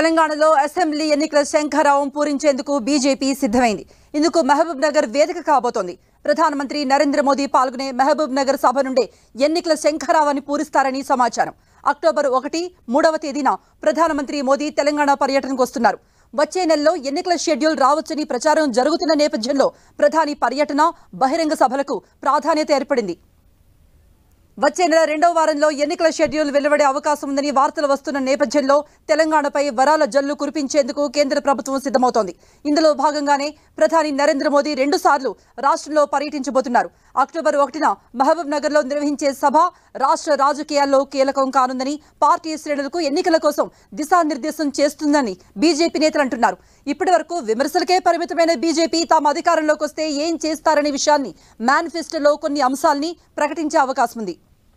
తెలంగాణలో అసెంబ్లీ ఎన్నికల శంఖారావం పూరించేందుకు బీజేపీ సిద్ధమైంది ఇందుకు మహబూబ్ నగర్ వేదిక కాబోతోంది ప్రధానమంత్రి నరేంద్ర మోదీ పాల్గొనే మహబూబ్ నగర్ సభ నుండి ఎన్నికల శంఖారావాన్ని పూరిస్తారని సమాచారం అక్టోబర్ ఒకటి మూడవ తేదీన ప్రధానమంత్రి మోదీ తెలంగాణ పర్యటనకు వస్తున్నారు వచ్చే నెలలో ఎన్నికల షెడ్యూల్ రావచ్చని ప్రచారం జరుగుతున్న నేపథ్యంలో ప్రధాని పర్యటన బహిరంగ సభలకు ప్రాధాన్యత ఏర్పడింది వచ్చే నెల రెండవ వారంలో ఎన్నికల షెడ్యూల్ వెలువడే అవకాశం ఉందని వార్తలు వస్తున్న నేపథ్యంలో తెలంగాణపై వరాల జల్లు కురిపించేందుకు కేంద్ర ప్రభుత్వం సిద్ధమవుతోంది ఇందులో భాగంగానే ప్రధాని నరేంద్ర మోదీ రెండు సార్లు రాష్ట్రంలో పర్యటించబోతున్నారు అక్టోబర్ ఒకటిన మహబూబ్ నగర్ లో నిర్వహించే సభ రాష్ట్ర రాజకీయాల్లో కీలకం కానుందని పార్టీ శ్రేణులకు ఎన్నికల కోసం దిశానిర్దేశం చేస్తుందని బీజేపీ నేతలు అంటున్నారు ఇప్పటి వరకు విమర్శలకే పరిమితమైన బీజేపీ తాము అధికారంలోకి వస్తే ఏం చేస్తారనే విషయాన్ని మేనిఫెస్టోలో కొన్ని అంశాల్ని ప్రకటించే అవకాశం ఉంది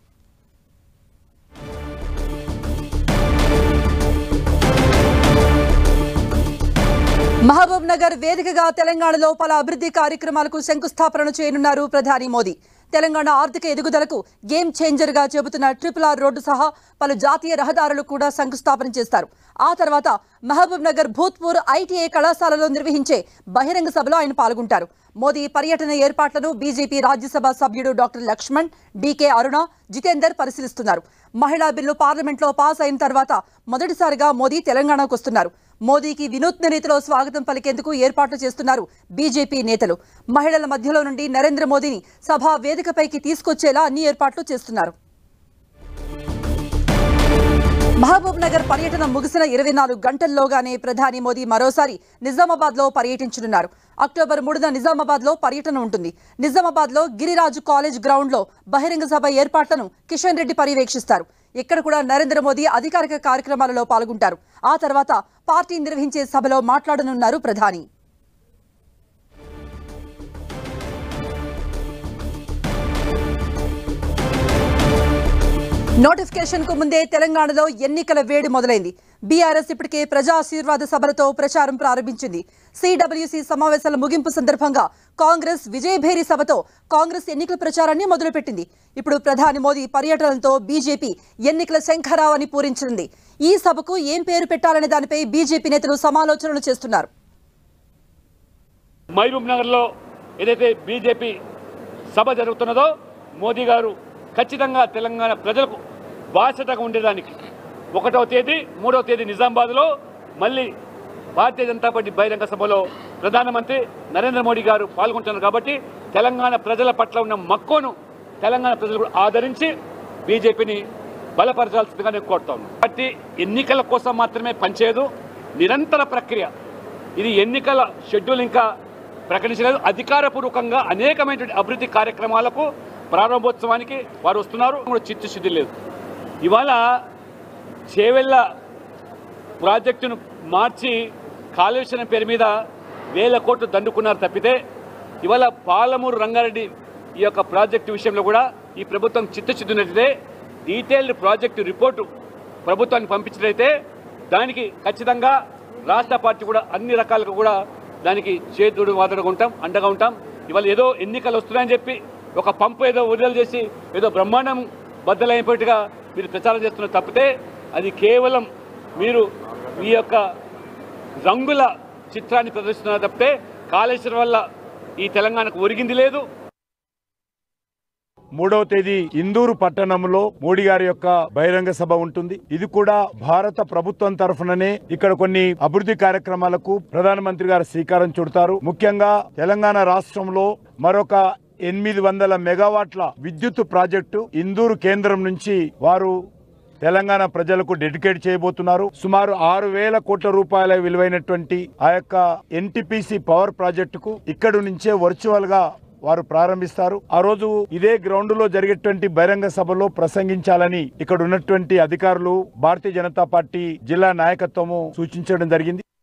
మహబూబ్ నగర్ వేదికగా తెలంగాణలో పలు అభివృద్ధి కార్యక్రమాలకు శంకుస్థాపన చేయనున్నారు ప్రధాని మోదీ తెలంగాణ ఆర్థిక ఎదుగుదలకు గేమ్ చేంజర్ గా చెబుతున్న ట్రిపుల్ ఆర్ రోడ్డు సహా పలు జాతీయ రహదారులు కూడా శంకుస్థాపన చేస్తారు ఆ తర్వాత మహబూబ్ నగర్ భూత్పూర్ ఐటీఐ కళాశాలలో నిర్వహించే బహిరంగ సభలో ఆయన పాల్గొంటారు మోదీ పర్యటన ఏర్పాట్లను బీజేపీ రాజ్యసభ సభ్యుడు డాక్టర్ లక్ష్మణ్ డీకే అరుణ జితేందర్ పరిశీలిస్తున్నారు మహిళా బిల్లు పార్లమెంట్లో పాస్ అయిన తర్వాత మొదటిసారిగా మోదీ తెలంగాణకు వస్తున్నారు మోదీకి వినూత్న రీతిలో స్వాగతం పలికేందుకు ఏర్పాట్లు చేస్తున్నారు బీజేపీ నేతలు మహిళల మధ్యలో నుండి నరేంద్ర మోదీని సభా వేదికపైకి తీసుకొచ్చేలా అన్ని ఏర్పాట్లు చేస్తున్నారు మహబూబ్ నగర్ పర్యటన ముగిసిన ఇరవై నాలుగు గంటల్లోగానే ప్రధాని మోదీ మరోసారి నిజామాబాద్ లో పర్యటించనున్నారు అక్టోబర్ మూడున నిజామాబాద్ లో పర్యటన ఉంటుంది నిజామాబాద్ లో గిరిరాజు కాలేజ్ గ్రౌండ్ లో బహిరంగ సభ ఏర్పాట్లను కిషన్ రెడ్డి పర్యవేక్షిస్తారు ఇక్కడ కూడా నరేంద్ర మోదీ అధికారిక కార్యక్రమాలలో పాల్గొంటారు ఆ తర్వాత పార్టీ నిర్వహించే సభలో మాట్లాడనున్నారు ప్రధాని నోటిఫికేషన్ కు ముందే తెలంగాణలో ఎన్నికల వేడి మొదలైంది బీఆర్ఎస్ ఇప్పటికే ప్రజా ఆశీర్వాద సభలతో ప్రచారం ప్రారంభించింది సిడబ్ల్యూసీ సమావేశాల ముగింపు సందర్భంగా కాంగ్రెస్ విజయభేరి సభతో కాంగ్రెస్ ఎన్నికల ప్రచారాన్ని మొదలుపెట్టింది ఇప్పుడు ప్రధాని మోదీ పర్యటనతో బీజేపీ ఎన్నికల శంఖరావాన్ని పూరించింది ఈ సభకు ఏం పేరు పెట్టాలనే దానిపై బీజేపీ నేతలు సమాలోచనలు చేస్తున్నారు మహబూబ్ నగర్లో ఏదైతే బీజేపీ సభ జరుగుతున్నదో మోదీ గారు ఖచ్చితంగా తెలంగాణ ప్రజలకు బాధ్యతగా ఉండేదానికి ఒకటవ తేదీ మూడవ తేదీ నిజామాబాద్లో మళ్ళీ భారతీయ జనతా పార్టీ బహిరంగ సభలో ప్రధానమంత్రి నరేంద్ర మోడీ గారు పాల్గొంటున్నారు కాబట్టి తెలంగాణ ప్రజల పట్ల ఉన్న మక్కువను తెలంగాణ ప్రజలు కూడా ఆదరించి బీజేపీని బలపరచాల్సిందిగా నేను కోరుతాను పార్టీ ఎన్నికల కోసం మాత్రమే పనిచేయదు నిరంతర ప్రక్రియ ఇది ఎన్నికల షెడ్యూల్ ఇంకా ప్రకటించలేదు అధికారపూర్వకంగా అనేకమైనటువంటి అభివృద్ధి కార్యక్రమాలకు ప్రారంభోత్సవానికి వారు వస్తున్నారు కూడా చిత్తశుద్ధి లేదు ఇవాళ చేవెళ్ళ ప్రాజెక్టును మార్చి కాళేశ్వరం పేరు మీద వేల కోట్లు దండుకున్నారు తప్పితే ఇవాళ పాలమూరు రంగారెడ్డి ఈ యొక్క ప్రాజెక్టు విషయంలో కూడా ఈ ప్రభుత్వం చిత్తశుద్ధి ఉన్నట్లయితే డీటెయిల్డ్ ప్రాజెక్టు రిపోర్టు ప్రభుత్వానికి పంపించినట్లయితే దానికి ఖచ్చితంగా రాష్ట్ర పార్టీ కూడా అన్ని రకాలుగా కూడా దానికి చేతుడు వాదడగా ఉంటాం అండగా ఉంటాం ఇవాళ ఏదో ఎన్నికలు వస్తున్నాయని చెప్పి ఒక పంపు ఏదో విడుదల చేసి ఏదో బ్రహ్మాండం బద్దలైనట్టుగా మీరు ప్రచారం చేస్తున్న తప్పితే అది కేవలం మీరు మీ యొక్క రంగుల చిత్రాన్ని ప్రదర్శిస్తున్నారు తప్పితే కాళేశ్వరం వల్ల ఈ తెలంగాణకు ఒరిగింది లేదు మూడవ తేదీ ఇందూరు పట్టణంలో మోడీ గారి యొక్క బహిరంగ సభ ఉంటుంది ఇది కూడా భారత ప్రభుత్వం తరఫుననే ఇక్కడ కొన్ని అభివృద్ధి కార్యక్రమాలకు ప్రధానమంత్రి గారు శ్రీకారం చుడతారు ముఖ్యంగా తెలంగాణ రాష్ట్రంలో మరొక ఎనిమిది వందల మెగావాట్ల విద్యుత్ ప్రాజెక్టు ఇందూరు కేంద్రం నుంచి వారు తెలంగాణ ప్రజలకు డెడికేట్ చేయబోతున్నారు సుమారు ఆరు వేల కోట్ల రూపాయల విలువైనటువంటి ఆ యొక్క ఎన్టీపీసీ పవర్ ప్రాజెక్టుకు ఇక్కడి నుంచే వర్చువల్ గా వారు ప్రారంభిస్తారు ఆ రోజు ఇదే గ్రౌండ్ లో జరిగేటువంటి బహిరంగ సభలో ప్రసంగించాలని ఇక్కడ ఉన్నటువంటి అధికారులు భారతీయ జనతా పార్టీ జిల్లా నాయకత్వము సూచించడం జరిగింది